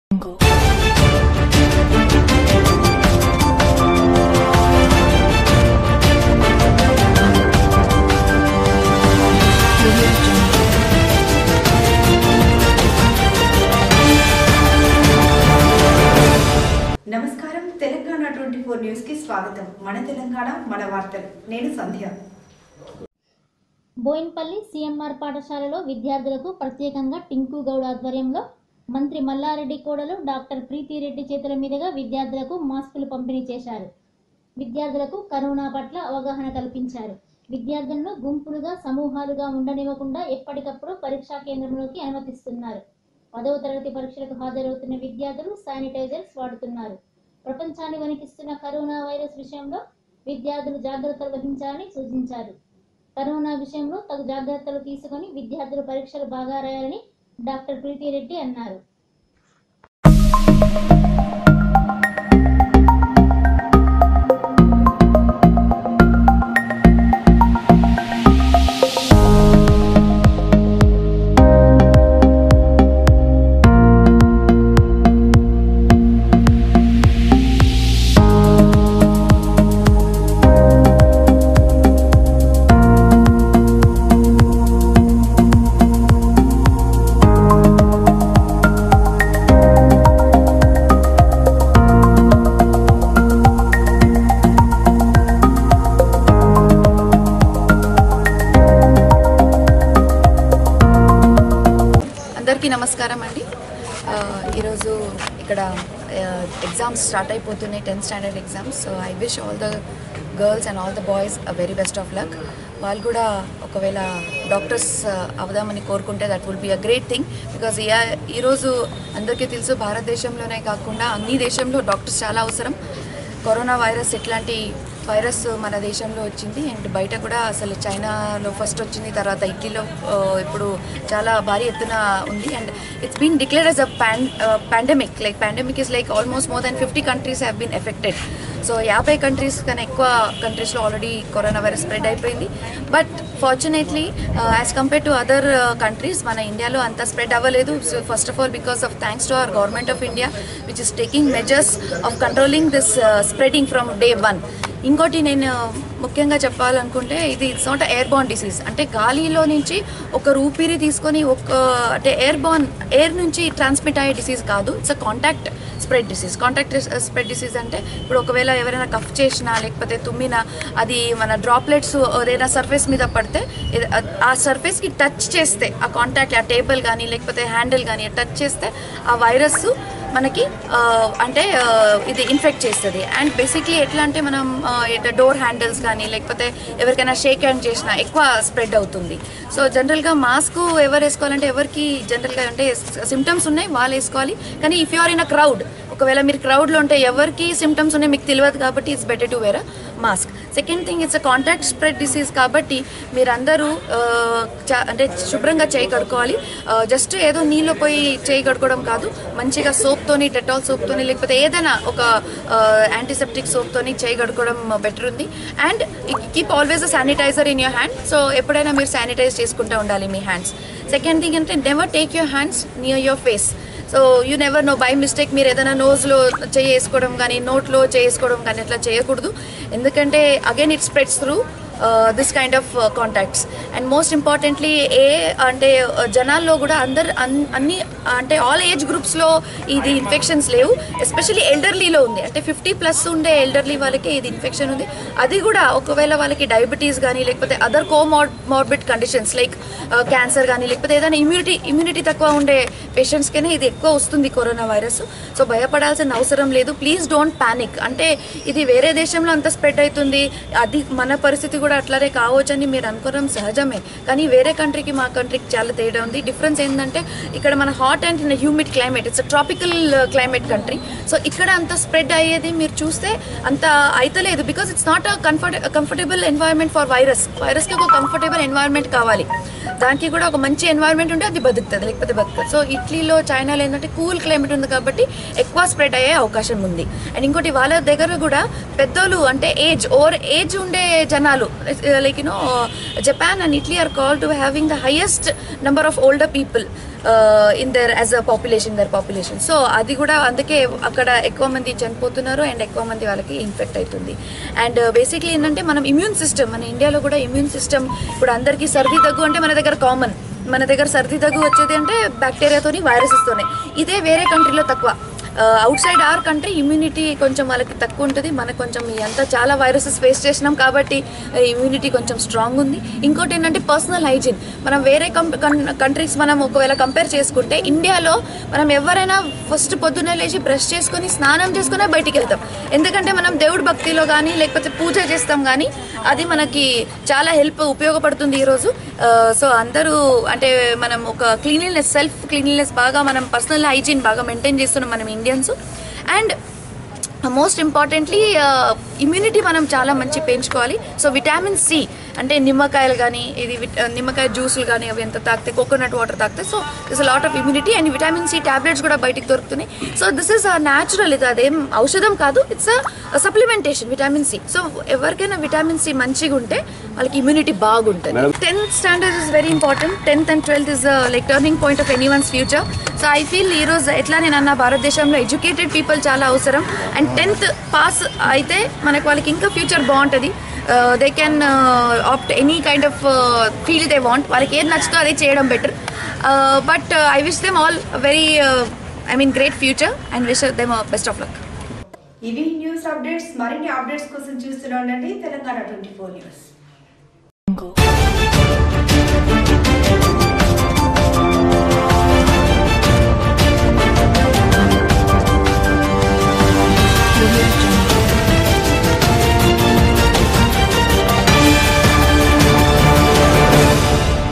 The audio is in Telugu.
Jungle. Audio Jungle. నమస్కారం తెలంగాణ ట్వంటీ ఫోర్ న్యూస్ కి స్వాగతం మన తెలంగాణ మన వార్తలు నేను సంధ్య బోయిన్పల్లి సీఎంఆర్ పాఠశాలలో విద్యార్థులకు ప్రత్యేకంగా టింకు గౌడ్ ఆధ్వర్యంలో మంత్రి మల్లారెడ్డి కోడలు డాక్టర్ ప్రీతిరెడ్డి చేతుల మీదుగా విద్యార్థులకు మాస్కులు పంపిణీ చేశారు విద్యార్థులకు కరోనా పట్ల అవగాహన కల్పించారు విద్యార్థులను గుంపులుగా సమూహాలుగా ఉండనివ్వకుండా ఎప్పటికప్పుడు పరీక్షా కేంద్రంలోకి అనుమతిస్తున్నారు పదవ తరగతి పరీక్షలకు హాజరవుతున్న విద్యార్థులు శానిటైజర్స్ వాడుతున్నారు ప్రపంచాన్ని వణికిస్తున్న కరోనా వైరస్ విషయంలో విద్యార్థులు జాగ్రత్తలు వహించాలని సూచించారు కరోనా విషయంలో తగు జాగ్రత్తలు తీసుకొని విద్యార్థులు పరీక్షలు బాగా రాయాలని డాక్టర్ ప్రీతిరెడ్డి అన్నారు అందరికీ నమస్కారం అండి ఆ, ఈరోజు ఇక్కడ ఎగ్జామ్స్ స్టార్ట్ అయిపోతున్నాయి tenth standard exams so I wish all the girls and all the boys very best of luck వాళ్ళు కూడా ఒకవేళ డాక్టర్స్ అవుదామని కోరుకుంటే that will be a great thing because ఈరోజు అందరికీ తెలుసు భారతదేశంలోనే కాకుండా అన్ని దేశంలో డాక్టర్స్ చాలా అవసరం కరోనా వైరస్ ఎట్లాంటి వైరస్ మన దేశంలో వచ్చింది అండ్ బయట కూడా అసలు చైనాలో ఫస్ట్ వచ్చింది తర్వాత ఇటలీలో ఆ, ఇప్పుడు చాలా భారీ ఎత్తున ఉంది and it's been declare as a pan pandemic like pandemic is like almost more than fifty countries have been affected so యాభై కంట్రీస్ కన్నా ఎక్కువ కంట్రీస్లో ఆల్రెడీ కరోనా వైరస్ స్ప్రెడ్ అయిపోయింది but fortunately as compare to other countries మన ఇండియాలో అంత స్ప్రెడ్ అవ్వలేదు so first of all because of thanks to our government of India which is taking measures of controlling this spreading from day one ఇంకోటి నేను ముఖ్యంగా చెప్పాలనుకుంటే ఇది it's not airborne disease అంటే గాలిలో నుంచి ఒక ఊపిరి తీసుకొని ఒక అంటే ఎయిర్ బాన్ ఎయిర్ నుంచి ట్రాన్స్మిట్ అయ్యే డిసీజ్ కాదు it's a contact spread disease contact spread disease అంటే ఇప్పుడు ఒకవేళ ఎవరైనా కఫ్ చేసినా లేకపోతే తుమ్మినా అది మన డ్రాప్లెట్స్ ఏదైనా సర్ఫేస్ మీద పడితే ఇది- ఆ సర్ఫేస్కి టచ్ చేస్తే ఆ కాంటాక్ట్ ఆ టేబుల్ కానీ లేకపోతే హ్యాండిల్ కానీ టచ్ చేస్తే ఆ వైరస్ మనకి ఆ, అంటే ఆ, ఇది ఇన్ఫెక్ట్ చేస్తుంది అండ్ బేసిక్లీ ఎట్లా అంటే మనం డోర్ హ్యాండిల్స్ కానీ లేకపోతే ఎవరికైనా షేక్ హ్యాండ్ చేసినా ఎక్కువ స్ప్రెడ్ అవుతుంది సో జనరల్గా మాస్క్ ఎవరు వేసుకోవాలంటే ఎవరికి జనరల్గా అంటే సిమ్టమ్స్ ఉన్నాయి వాళ్ళు వేసుకోవాలి కానీ if you are in a crowd ఒకవేళ మీరు క్రౌడ్లో ఉంటే ఎవరికి సిమ్టమ్స్ ఉన్నాయి మీకు తెలియదు కాబట్టి it's better to wear mask second thing it's a contact spread disease కాబట్టి మీరందరూ ఆ, చా- అంటే శుభ్రంగా చేయి కడుక్కోవాలి జస్ట్ ఏదో నీళ్ళు పోయి చేయి కడుక్కోవడం కాదు మంచిగా సోప్తోని డెటాల్ సోప్తోని లేకపోతే ఏదైనా ఒక యాంటీసెప్టిక్ సోప్తోని చేయి కడుక్కోవడం బెటర్ ఉంది and keep always a sanitizer in your hand so ఎప్పుడైనా మీరు శానిటైజ్ చేసుకుంటూ ఉండాలి మీ హ్యాండ్స్ సెకండ్ థింగ్ అంటే never take your hands near your face so you never know by mistake మీరు ఏదైనా నోస్లో చేసుకోవడం కానీ నోట్లో చేసుకోవడం కానీ అట్లా చేయకూడదు ఎందుకంటే again it spreads through this kind of contacts and most importantly a అంటే uh, జనాల్లో కూడా అందరు అన్- అన్ని అంటే ఆల్ ఏజ్ గ్రూప్స్లో ఇది ఇన్ఫెక్షన్స్ లేవు ఎస్పెషల్లీ ఎల్డర్లీలో ఉంది అంటే ఫిఫ్టీ ప్లస్ ఉండే ఎల్డర్లీ వాళ్ళకి ఇది ఇన్ఫెక్షన్ ఉంది అది కూడా ఒకవేళ వాళ్ళకి డయాబెటీస్ కానీ లేకపోతే other comorbid conditions like cancer కానీ లేకపోతే ఏదైనా ఇమ్యూనిటీ ఇమ్యూనిటీ తక్కువ ఉండే పేషెంట్స్కైనా ఇది ఎక్కువ వస్తుంది కరోనా వైరస్ సో భయపడాల్సిన అవసరం లేదు ప్లీజ్ డోంట్ పానిక్ అంటే ఇది వేరే దేశంలో అంత స్ప్రెడ్ అవుతుంది అది మన పరిస్థితి కూడా అట్లానే కావచ్చని మీరు అనుకోవడం సహజమే కానీ వేరే కంట్రీకి మా కంట్రీకి చాలా తేడా ఉంది డిఫరెన్స్ ఏంటంటే ఇక్కడ మన hot and humid climate it's tropical climate country so ఇక్కడ అంత స్ప్రెడ్ అయ్యేది మీరు చూస్తే అంత అయితలేదు because it's not a comfort comfortable environment for virus వైరస్కి ఒక కంఫర్టబుల్ ఎన్వైరన్మెంట్ కావాలి దానికి కూడా ఒక మంచి ఎన్వైరన్మెంట్ ఉంటే అది బతుకుతుంది లేకపోతే బతుకుతుంది సో ఇటలీలో చైనాలో ఏంటంటే కూల్ క్లైమేట్ ఉంది కాబట్టి ఎక్కువ స్ప్రెడ్ అయ్యే అవకాశం ఉంది అండ్ ఇంకోటి వాళ్ళ దగ్గర కూడా పెద్దోళ్ళు అంటే ఏజ్ ఓవర్ ఏజ్ ఉండే జనాలు like you know Japan and and Italy are called to having the highest number of older people in their as a population their population so అది కూడా అందుకే అక్కడ ఎక్కువ మంది చనిపోతున్నారు అండ్ ఎక్కువ మంది వాళ్ళకి ఇన్ఫెక్ట్ అవుతుంది అండ్ బేసిక్లీ ఏంటంటే మనం ఇమ్యూన్ సిస్టమ్ మన ఇండియాలో కూడా ఇమ్యూన్ సిస్టమ్ ఇప్పుడు అందరికీ సర్ది దగ్గు అంటే మన దగ్గర కామన్ మన దగ్గర సర్ది దగ్గు వచ్చేది అంటే బ్యాక్టీరియాతోని వైరసెస్తోనే ఇదే వేరే కంట్రీలో తక్కువ outside our country immunity కొంచెం వాళ్ళకి తక్కువ ఉంటుంది మనకు కొంచెం అంతా చాలా వైరసెస్ ఫేస్ చేసినాం కాబట్టి ఇమ్యూనిటీ కొంచెం స్ట్రాంగ్ ఉంది ఇంకోటి ఏంటంటే పర్సనల్ హైజీన్ మనం వేరే కంట్రీస్ మనం ఒకవేళ కంపేర్ చేసుకుంటే ఇండియాలో మనం ఎవరైనా ఫస్ట్ పొద్దున్నే లేచి బ్రష్ చేసుకొని స్నానం చేసుకునే బయటికి వెళ్తాం ఎందుకంటే మనం దేవుడి భక్తిలో కానీ లేకపోతే పూజ చేస్తాం కానీ అది మనకి చాలా హెల్ప్ ఉపయోగపడుతుంది ఈరోజు సో అందరూ అంటే మనం ఒక క్లీన్లీనెస్ సెల్ఫ్ క్లీన్లీనెస్ బాగా మనం పర్సనల్ హైజీన్ బాగా మెయింటైన్ చేస్తున్నాం మనం Indians and most importantly immunity మనం చాలా మంచి పెంచుకోవాలి సో విటామిన్ సి అంటే నిమ్మకాయలు కానీ ఇది విట్- నిమ్మకాయ జ్యూసులు కానీ అవి ఎంత తాగితే కోకోనట్ వాటర్ తాగితే so this lot of immunity and vitamin C tablets కూడా బయటికి దొరుకుతున్నాయి సో దిస్ ఇస్ న్యాచురల్ ఇది అదేం ఔషధం కాదు it's supplementation vitamin C so ఎవరికైనా విటామిన్ సి మంచిగా ఉంటే వాళ్ళకి ఇమ్యూనిటీ బాగుంటుంది tenth standard is very important tenth and twelfth is like turning point of any one's future so I feel ఈ రోజు ఎట్లా నేను అన్న భారతదేశంలో ఎడ్యుకేటెడ్ పీపుల్ చాలా అవసరం అండ్ టెన్త్ పాస్ అయితే మనకు వాళ్ళకి ఇంకా ఫ్యూచర్ బాగుంటుంది they can opt any kind of field they want వాళ్ళకి ఏది నచ్చుతో అదే చేయడం better but I wish them all very I mean great future and wish them best of luck ఇవి న్యూస్ అప్డేట్స్ మరిన్ని అప్డేట్స్ కోసం చూస్తూనే ఉండండి తెలంగాణ ట్వంటీ ఫోర్ న్యూస్